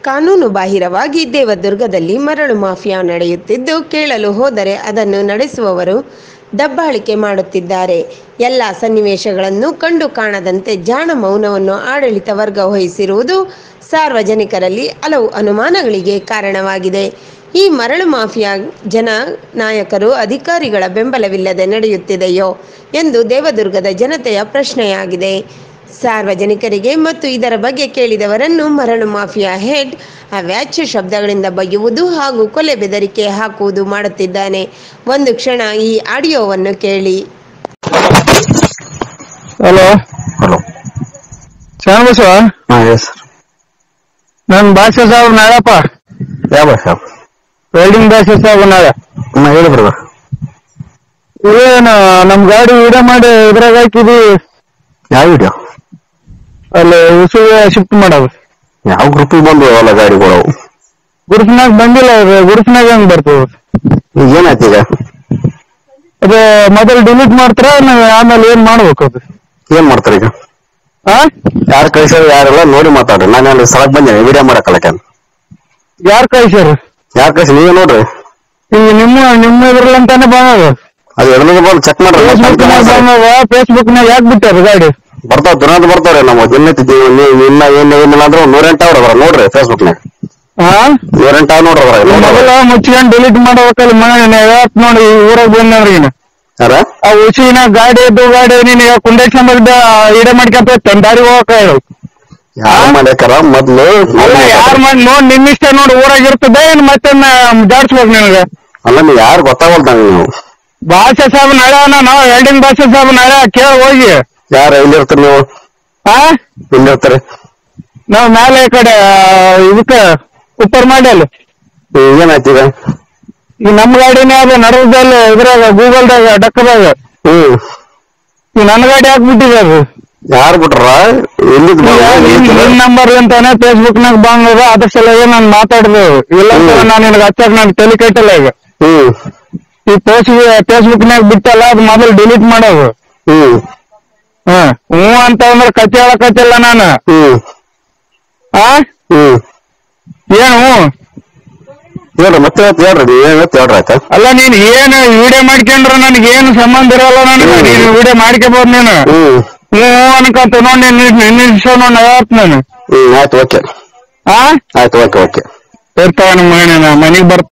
ಕಾನೂನು ಬಾಹಿರವಾಗಿ ದೇವದುರ್ಗದಲ್ಲಿ ಮರಳು ಮಾಫಿಯಾ ನಡೆಯುತ್ತಿದ್ದು ಕೇಳಲು ಹೋದರೆ ಅದನ್ನು ನಡೆಸುವವರು ದಬ್ಬಾಳಿಕೆ ಮಾಡುತ್ತಿದ್ದಾರೆ ಎಲ್ಲ ಸನ್ನಿವೇಶಗಳನ್ನು ಕಂಡು ಕಾಣದಂತೆ ಜಾಣ ಮೌನವನ್ನು ಆಡಳಿತ ವರ್ಗ ವಹಿಸಿರುವುದು ಸಾರ್ವಜನಿಕರಲ್ಲಿ ಹಲವು ಅನುಮಾನಗಳಿಗೆ ಕಾರಣವಾಗಿದೆ ಈ ಮರಳು ಮಾಫಿಯಾ ಜನ ನಾಯಕರು ಅಧಿಕಾರಿಗಳ ಬೆಂಬಲವಿಲ್ಲದೆ ನಡೆಯುತ್ತಿದೆಯೋ ಎಂದು ದೇವದುರ್ಗದ ಜನತೆಯ ಪ್ರಶ್ನೆಯಾಗಿದೆ ಸಾರ್ವಜನಿಕರಿಗೆ ಮತ್ತು ಇದರ ಬಗ್ಗೆ ಕೇಳಿದವರನ್ನು ಮರಳು ಮಾಫಿಯಾ ಹೆಡ್ ಅವ್ಯಾಚ್ಯ ಶಬ್ದಗಳಿಂದ ಬೈಯುವುದು ಹಾಗೂ ಕೊಲೆ ಬೆದರಿಕೆ ಹಾಕುವುದು ಮಾಡುತ್ತಿದ್ದಾನೆ ಒಂದು ಕ್ಷಣ ಈ ಆಡಿಯೋವನ್ನು ಕೇಳಿ ಹಲೋ ಹಲೋ ಶರಣಬಸವ ಹಾ ಎಸ್ ನನ್ ಭಾಷೆ ಸಾಹೇಬ್ ನಾಳಪ್ಪ ಯಾವ ಸಾಬ್ ವೆಲ್ಡಿಂಗ್ ಭಾಷೆ ಸಾಹೇಬ್ ನಾಳೆ ಹಾ ಹೇಳಿ ಬ್ರದರ್ ಏನು ನಮ್ ಗಾಡಿ ವಿಡಿಯೋ ಮಾಡಿ ಇದ್ರಾಗ ಹಾಕಿದಿ ಯಾವ ವಿಡಿಯೋ ಅಲ್ಲಿ ಉಸುವೆ ಶಿಫ್ಟ್ ಮಾಡೋದು ಯಾವ ಗ್ರೂಪಿಗೆ ಬಂದು ಅಲ್ಲ ಗಾಡಿಗಳು ಅವು? ಗುರುಸ್ನಾಗ ಬಂದಿಲ್ಲ ಅದು ಗುರುಸ್ನಾಗ ಹೆಂಗ್ ಬರ್ತದೆ ಈಗ ಏನಾಯ್ತು ಈಗ ಅದು ಮೊದಲು ಡಿಲೀಟ್ ಮಾಡ್ತಾರ ನಾವ್ ಆಮೇಲೆ ಏನ್ ಮಾಡ್ಬೇಕು ಅದು ಏನ್ ಮಾಡ್ತಾರೆ ಈಗ ಆ ಯಾರು ಕಳಿಸೋರು ಯಾರೆಲ್ಲ ನೋಡಿ ಮಾತಾಡ್ರಿ ನಾನು ಅಲ್ಲಿ ಸ್ಥಳಕ್ಕೆ ಬಂದೇನೆ ವಿಡಿಯೋ ಮಾಡಕ್ಕಲ್ಲ ಯಾರ್ ಕಳ್ಸ್ಯಾರ ಯಾರು ಕಳಿಸಿ ನೀವೇ ನೋಡ್ರಿ ಈಗ ನಿಮ್ಮ ನಿಮ್ಮ ಇದ್ರಲ್ಲಂತಾನೆ ಬಂದದ ಅದು ಎಡಲಿಗೆ ಬಂದು ಚೆಕ್ ಫೇಸ್ಬುಕ್ ನಾಗ ಮಾಡ್ರಿ ಬಂದದ ಫೇಸ್ಬುಕ್ ನಾಗ ಯಾಕೆ ಬಿಟ್ಟಾರ ಗಾಡಿ ಬರ್ತಾವ ದಿನಾದ ಬರ್ತಾವ್ರಿ ನಮ್ಮ ದಿನತ್ತಿದ್ದೀವಿ ನೀವು ಇನ್ನ ಏನ್ ಏನಿಲ್ಲ ಅಂದ್ರೆ ನೂರೆಂಟು ಅವ್ರ ಅದ್ರ ನೋಡ್ರಿ ಫೇಸ್ಬುಕ್ ನಾಗ ಹಾ ನೂರೆಂಟು ಅವ್ರ ನೋಡ್ರಿ ಅದ್ರ ಮೊದಲ ಮುಚ್ಕೊಂಡ್ ಡಿಲೀಟ್ ಮಾಡ್ಬೇಕಲ್ಲ ಮನೆ ಯಾವತ್ ನೋಡಿ ಊರಾಗ ಬಂದವ್ರಿಗಿನ ಯಾರ ಆ ಉಸಿನ ಗಾಡಿ ಇದ್ದು ಗಾಡಿ ನೀನ್ ಕುಂಡೇಶ್ ಬಂದ ಇಡೆ ಮಾಡ್ಕೊಂತ ಹೋಗ್ತಾನೆ ದಾರಿ ಹೋಗಕ ಹೇಳು ಯಾರು ಮಾಡ್ಯಾಕಾರ ಮೊದ್ಲು ಅಲ್ಲ ಯಾರ್ ಮಾಡಿ ನೋಡ್ ನಿನ್ನಿಷ್ಟ ನೋಡಿ ಊರಾಗ ಇರ್ತದೆ ಏನ್ ಮತ್ತೆ ಜಾಡ್ಸ್ಬೇಕು ನಿನಗ ಅಲ್ಲ ನೀವು ಯಾರು ಗೊತ್ತಾಗಲ್ದ ನೀವು ಭಾಷೆ ಸಾಬ್ ನಾಳೆ ನಾವು ವೆಲ್ಡಿಂಗ್ ಭಾಷೆ ಸಾಬ್ ನಾಳೆ ಕೇಳ ಹೋಗಿ ಯಾರು ಎಲ್ಲಿರ್ತೀರಿ ನೀವು ಹಾ ಎಲ್ಲಿರ್ತಾರೆ ನಾವ್ ಮೇಲೆ ಈ ಕಡೆ ಆ, ಇದಕ್ಕ ಉಪ್ಪರ್ ಮಾಡಿ ಅಲ್ಲಿ ಏನಾಯ್ತು ಈಗ ಈ ನಮ್ ಗಾಡಿನೇ ಅದು ನಡದಲ್ಲಿ ಇದ್ರಾಗ ಗೂಗಲ್ದಾಗ ಡಕ್ಕದಾಗ ಹ್ಮ್ ಈ ನನ್ ಗಾಡಿ ಹಾಕ್ಬಿಟ್ಟಿದೆ ಅದು ಯಾರು ಬಿಟ್ರ ಎಲ್ಲಿದ್ ನಿನ್ ನಂಬರ್ ಅಂತಾನೆ ಫೇಸ್ಬುಕ್ ನಾಗ ಬಂದದ ಅದ್ರ ಸಲುವಾಗಿ ನಾನ್ ಮಾತಾಡಿದೆ ಇಲ್ಲ ಹ್ಮ್. ನಾನು ನಿನಗೆ ಹಚ್ಚಾಕ ನಾನು ತಲೆ ಕೆಟ್ಟಲ್ಲ ಈಗ ಹ್ಮ್ ಈ ಫೇಸ್ಬುಕ್ ಫೇಸ್ಬುಕ್ ನಾಗ ಬಿಟ್ಟಲ್ಲ ಅದು ಮೊದಲು ಡಿಲೀಟ್ ಮಾಡೋದು ಹ್ಮ್ ಹ ಹ್ಞೂ ಅಂತ ಅಂದ್ರೆ ಕಚ್ಚೆ ಹೇಳಕತ್ತಿಲ್ಲ ನಾನು ಹ್ಮ್ ಆ ಹ್ಮ್ ಏನು ಹ್ಞೂ? ಹೇಳ್ರಿ ಮತ್ತೆ ಇವತ್ತು ಹೇಳ್ರಿ ನೀವು ಏನ್ ಇವತ್ತು ಹೇಳ್ರಿ ಆಯ್ತಾ ಅಲ್ಲ ನೀನ್ ಏನು ವಿಡಿಯೋ ಮಾಡ್ಕೊಂಡ್ರೆ ನನಗೆ ಏನು ಸಂಬಂಧ ಇರಲ್ಲ ನನಗೆ ಹ್ಮ್. ನೀನು ವಿಡಿಯೋ ಮಾಡ್ಕೋಬಹುದು ನೀನು ಹ್ಮ್ ಹ್ಞೂ ಅನ್ಕಂತ ನೋಡಿ ನಿನ್ನ ನಿಲ್ಸೋ ನೋಡಿ ನಗಾತ್ ನಾನು ಹ್ಮ್ ಆಯ್ತು ಓಕೆ ಆ ಆಯ್ತು ಓಕೆ ಓಕೆ ಇರ್ತಾವ ನಮ್ಮ ಮನೆಗೆ ಬರ್ತ